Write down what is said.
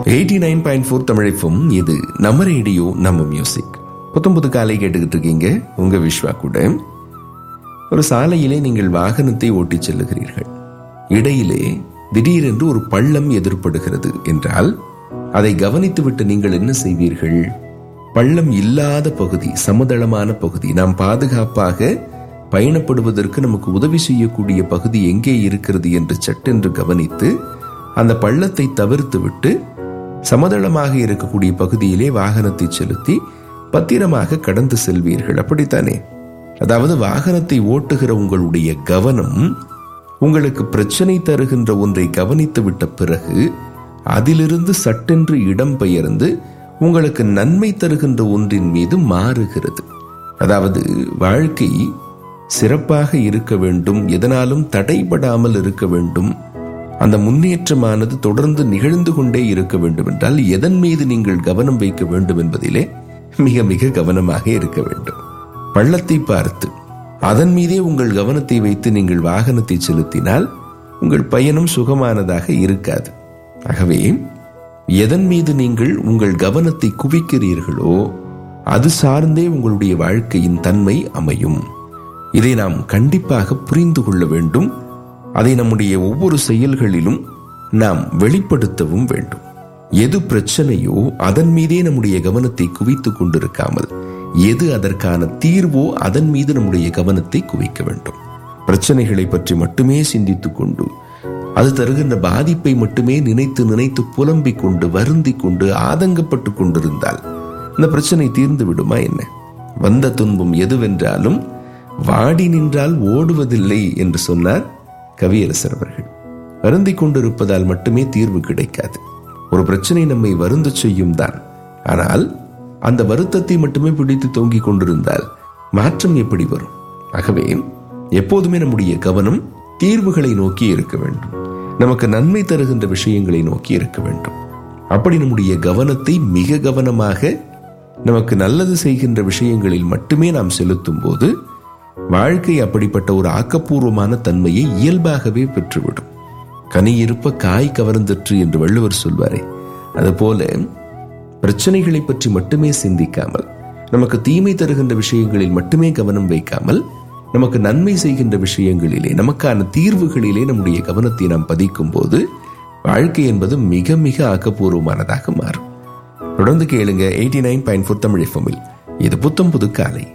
eighty nine point four தமிழைப்பும் இது நம்ம ரேடியோ நம்ம மியூசிக் புத்தம் புது காலை கேட்டுக்கிட்டு இருக்கீங்க உங்க விஸ்வா கூட ஒரு சாலையிலே நீங்கள் வாகனத்தை ஓட்டிச் செல்லுகிறீர்கள் இடையிலே திடீரென்று ஒரு பள்ளம் எதிர்ப்படுகிறது என்றால் அதை கவனித்துவிட்டு நீங்கள் என்ன செய்வீர்கள் பள்ளம் இல்லாத பகுதி சமதளமான பகுதி நாம் பாதுகாப்பாக பயணப்படுவதற்கு நமக்கு உதவி செய்யக்கூடிய பகுதி எங்கே இருக்கிறது என்று சட்டென்று கவனித்து அந்த பள்ளத்தை தவிர்த்து விட்டு சமதளமாக இருக்கக்கூடிய பகுதியிலே வாகனத்தை செலுத்தி பத்திரமாக கடந்து செல்வீர்கள் அப்படித்தானே அதாவது வாகனத்தை ஓட்டுகிற உங்களுடைய கவனம் உங்களுக்கு பிரச்சனை தருகின்ற ஒன்றை கவனித்து விட்ட பிறகு அதிலிருந்து சட்டென்று இடம் பெயர்ந்து உங்களுக்கு நன்மை தருகின்ற ஒன்றின் மீது மாறுகிறது அதாவது வாழ்க்கை சிறப்பாக இருக்க வேண்டும் எதனாலும் தடைபடாமல் இருக்க வேண்டும் அந்த முன்னேற்றமானது தொடர்ந்து நிகழ்ந்து கொண்டே இருக்க வேண்டும் என்றால் எதன் மீது நீங்கள் கவனம் வைக்க வேண்டும் என்பதிலே மிக மிக கவனமாக இருக்க வேண்டும் பள்ளத்தை பார்த்து அதன் மீதே உங்கள் கவனத்தை வைத்து நீங்கள் வாகனத்தை செலுத்தினால் உங்கள் பயணம் சுகமானதாக இருக்காது ஆகவே எதன் மீது நீங்கள் உங்கள் கவனத்தை குவிக்கிறீர்களோ அது சார்ந்தே உங்களுடைய வாழ்க்கையின் தன்மை அமையும் இதை நாம் கண்டிப்பாக புரிந்து கொள்ள வேண்டும் அதை நம்முடைய ஒவ்வொரு செயல்களிலும் நாம் வெளிப்படுத்தவும் வேண்டும் எது பிரச்சனையோ அதன் மீதே நம்முடைய கவனத்தை குவித்துக் கொண்டிருக்காமல் எது அதற்கான தீர்வோ அதன் மீது நம்முடைய கவனத்தை குவிக்க வேண்டும் பிரச்சனைகளை பற்றி மட்டுமே சிந்தித்துக் கொண்டு அது தருகின்ற பாதிப்பை மட்டுமே நினைத்து நினைத்து புலம்பிக் கொண்டு வருந்திக் கொண்டு ஆதங்கப்பட்டு கொண்டிருந்தால் இந்த பிரச்சனை தீர்ந்து விடுமா என்ன வந்த துன்பம் எதுவென்றாலும் வாடி நின்றால் ஓடுவதில்லை என்று சொன்னார் கவியரசர் அவர்கள் வருந்திக் கொண்டிருப்பதால் மட்டுமே தீர்வு கிடைக்காது ஒரு பிரச்சனை நம்மை வருந்த செய்யும் தான் ஆனால் அந்த வருத்தத்தை மட்டுமே பிடித்து தொங்கிக் கொண்டிருந்தால் மாற்றம் எப்படி வரும் ஆகவே எப்போதுமே நம்முடைய கவனம் தீர்வுகளை நோக்கி இருக்க வேண்டும் நமக்கு நன்மை தருகின்ற விஷயங்களை நோக்கி இருக்க வேண்டும் அப்படி நம்முடைய கவனத்தை மிக கவனமாக நமக்கு நல்லது செய்கின்ற விஷயங்களில் மட்டுமே நாம் செலுத்தும் போது வாழ்க்கை அப்படிப்பட்ட ஒரு ஆக்கப்பூர்வமான தன்மையை இயல்பாகவே பெற்றுவிடும் கனி இருப்ப காய் கவர்ந்தற்று என்று வள்ளுவர் சொல்வாரே அதுபோல பிரச்சனைகளை பற்றி மட்டுமே சிந்திக்காமல் நமக்கு தீமை தருகின்ற விஷயங்களில் மட்டுமே கவனம் வைக்காமல் நமக்கு நன்மை செய்கின்ற விஷயங்களிலே நமக்கான தீர்வுகளிலே நம்முடைய கவனத்தை நாம் பதிக்கும் போது வாழ்க்கை என்பது மிக மிக ஆக்கப்பூர்வமானதாக மாறும் தொடர்ந்து கேளுங்க eighty nine point four Tamil எஃப்எம்மில் இது புத்தம் புது காலை